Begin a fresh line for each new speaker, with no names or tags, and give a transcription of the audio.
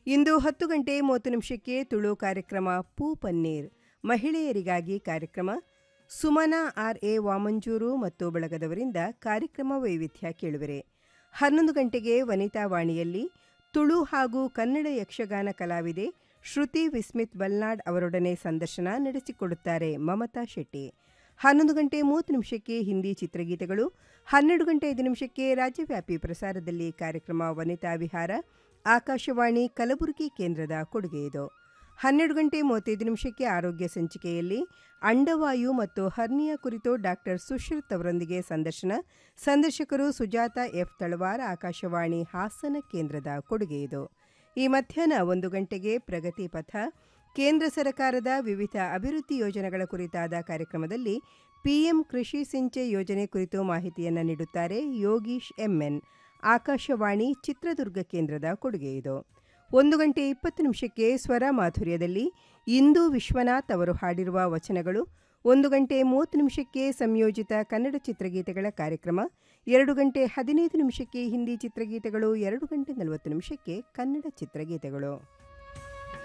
ಇಂದು ಹತ್ತು ಗಂಟೆ ಮೂವತ್ತು ನಿಮಿಷಕ್ಕೆ ತುಳು ಕಾರ್ಯಕ್ರಮ ಪೂ ಪನ್ನೀರ್ ಮಹಿಳೆಯರಿಗಾಗಿ ಕಾರ್ಯಕ್ರಮ ಸುಮನಾ ಆರ್ ಎ ವಾಮಂಜೂರು ಮತ್ತು ಬಳಗದವರಿಂದ ಕಾರ್ಯಕ್ರಮ ವೈವಿಧ್ಯ ಕೇಳುವಿರೆ ಹನ್ನೊಂದು ಗಂಟೆಗೆ ವನಿತಾ ವಾಣಿಯಲ್ಲಿ ತುಳು ಹಾಗೂ ಕನ್ನಡ ಯಕ್ಷಗಾನ ಕಲಾವಿದೆ ಶ್ರುತಿ ವಿಸ್ಮಿತ್ ಬಲ್ನಾಡ್ ಅವರೊಡನೆ ಸಂದರ್ಶನ ನಡೆಸಿಕೊಡುತ್ತಾರೆ ಮಮತಾ ಶೆಟ್ಟಿ ಹನ್ನೊಂದು ಗಂಟೆ ಮೂವತ್ತು ನಿಮಿಷಕ್ಕೆ ಹಿಂದಿ ಚಿತ್ರಗೀತೆಗಳು ಹನ್ನೆರಡು ಗಂಟೆ ಐದು ನಿಮಿಷಕ್ಕೆ ರಾಜ್ಯವ್ಯಾಪಿ ಪ್ರಸಾರದಲ್ಲಿ ಕಾರ್ಯಕ್ರಮ ವನಿತಾ ವಿಹಾರ ಆಕಾಶವಾಣಿ ಕಲಬುರಗಿ ಕೇಂದ್ರದ ಕೊಡುಗೆ ಇದು ಹನ್ನೆರಡು ಗಂಟೆ ಮೂವತ್ತೈದು ನಿಮಿಷಕ್ಕೆ ಆರೋಗ್ಯ ಸಂಚಿಕೆಯಲ್ಲಿ ಅಂಡವಾಯು ಮತ್ತು ಹರ್ನಿಯಾ ಕುರಿತು ಡಾಕ್ಟರ್ ಸುಶ್ರುತ್ ಅವರೊಂದಿಗೆ ಸಂದರ್ಶನ ಸಂದರ್ಶಕರು ಸುಜಾತ ಎಫ್ ತಳವಾರ ಆಕಾಶವಾಣಿ ಹಾಸನ ಕೇಂದ್ರದ ಕೊಡುಗೆ ಇದು ಈ ಮಧ್ಯಾಹ್ನ ಒಂದು ಗಂಟೆಗೆ ಪ್ರಗತಿ ಪಥ ಕೇಂದ್ರ ಸರ್ಕಾರದ ವಿವಿಧ ಅಭಿವೃದ್ಧಿ ಯೋಜನೆಗಳ ಕುರಿತಾದ ಕಾರ್ಯಕ್ರಮದಲ್ಲಿ ಪಿಎಂ ಕೃಷಿ ಸಿಂಚೆ ಯೋಜನೆ ಕುರಿತು ಮಾಹಿತಿಯನ್ನು ನೀಡುತ್ತಾರೆ ಯೋಗೀಶ್ ಎಂಎನ್ ಆಕಾಶವಾಣಿ ಚಿತ್ರದುರ್ಗ ಕೇಂದ್ರದ ಕೊಡುಗೆ ಇದು ಒಂದು ಗಂಟೆ ಇಪ್ಪತ್ತು ನಿಮಿಷಕ್ಕೆ ಸ್ವರ ಮಾಧುರ್ಯದಲ್ಲಿ ಇಂದು ವಿಶ್ವನಾಥ್ ಅವರು ಹಾಡಿರುವ ವಚನಗಳು ಒಂದು ಗಂಟೆ ಮೂವತ್ತು ನಿಮಿಷಕ್ಕೆ ಸಂಯೋಜಿತ ಕನ್ನಡ ಚಿತ್ರಗೀತೆಗಳ ಕಾರ್ಯಕ್ರಮ ಎರಡು ಗಂಟೆ ಹದಿನೈದು ನಿಮಿಷಕ್ಕೆ ಹಿಂದಿ ಚಿತ್ರಗೀತೆಗಳು ಎರಡು ಗಂಟೆ ನಲವತ್ತು ನಿಮಿಷಕ್ಕೆ ಕನ್ನಡ ಚಿತ್ರಗೀತೆಗಳು